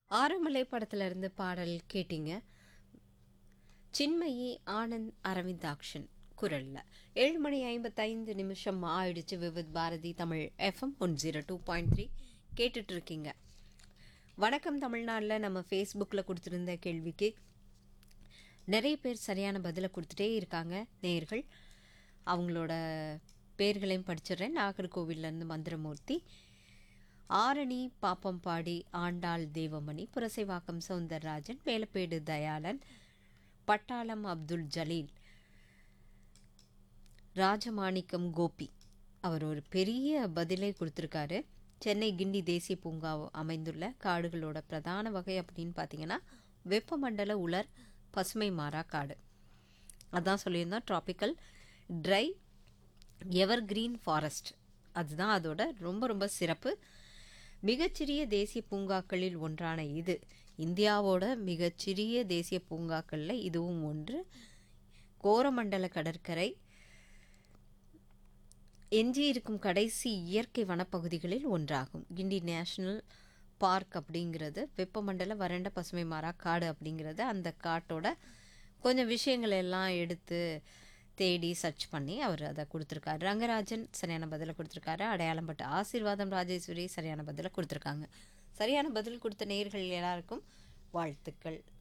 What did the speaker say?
ஆரமலை படத்துல இருந்து பாடல் கேட்டீங்க சின்மயி ஆனந்த் அரவிந்தாக்ஷன் குரல்ல ஏழு மணி ஐம்பத்தைந்து நிமிஷம் ஆயிடுச்சு Vividh Bharati Tamil FM one zero two point three கேட்டுட்டு இருக்கீங்க வணக்கம் தமிழ்நாட்டில் நம்ம ஃபேஸ்புக்கில் கொடுத்துருந்த கேள்விக்கு நிறைய பேர் சரியான பதிலை கொடுத்துட்டே இருக்காங்க நேயர்கள் அவங்களோட பேர்களையும் படிச்சிடுறேன் நாகர்கோவில்லேருந்து மந்திரமூர்த்தி ஆரணி பாப்பம்பாடி ஆண்டாள் தேவமணி புரசைவாக்கம் சவுந்தரராஜன் வேலப்பேடு தயாளன் பட்டாளம் அப்துல் ஜலீல் ராஜமாணிக்கம் கோபி அவர் ஒரு பெரிய பதிலை கொடுத்துருக்காரு சென்னை கிண்டி தேசிய பூங்கா அமைந்துள்ள காடுகளோட பிரதான வகை அப்படின்னு பார்த்தீங்கன்னா வெப்பமண்டல உலர் பசுமை மாறா காடு அதான் சொல்லியிருந்தோம் tropical dry evergreen forest அதுதான் அதோட ரொம்ப ரொம்ப சிறப்பு மிகச்சிறிய தேசிய பூங்காக்களில் ஒன்றான இது இந்தியாவோட மிகச்சிறிய தேசிய பூங்காக்களில் இதுவும் ஒன்று கோரமண்டல கடற்கரை எஞ்சியிருக்கும் கடைசி இயற்கை வனப்பகுதிகளில் ஒன்றாகும் கிண்டி நேஷ்னல் பார்க் அப்படிங்கிறது வெப்பமண்டல வறண்ட பசுமை மாறா காடு அப்படிங்கிறது அந்த காட்டோட கொஞ்சம் விஷயங்கள் எல்லாம் எடுத்து தேடி சர்ச் பண்ணி அவர் அதை கொடுத்துருக்காரு ரங்கராஜன் சரியான பதிலை கொடுத்துருக்காரு அடையாளம் பட்ட ஆசீர்வாதம் ராஜேஸ்வரி சரியான பதிலை கொடுத்துருக்காங்க சரியான பதில் கொடுத்த நேயர்கள் எல்லாருக்கும் வாழ்த்துக்கள்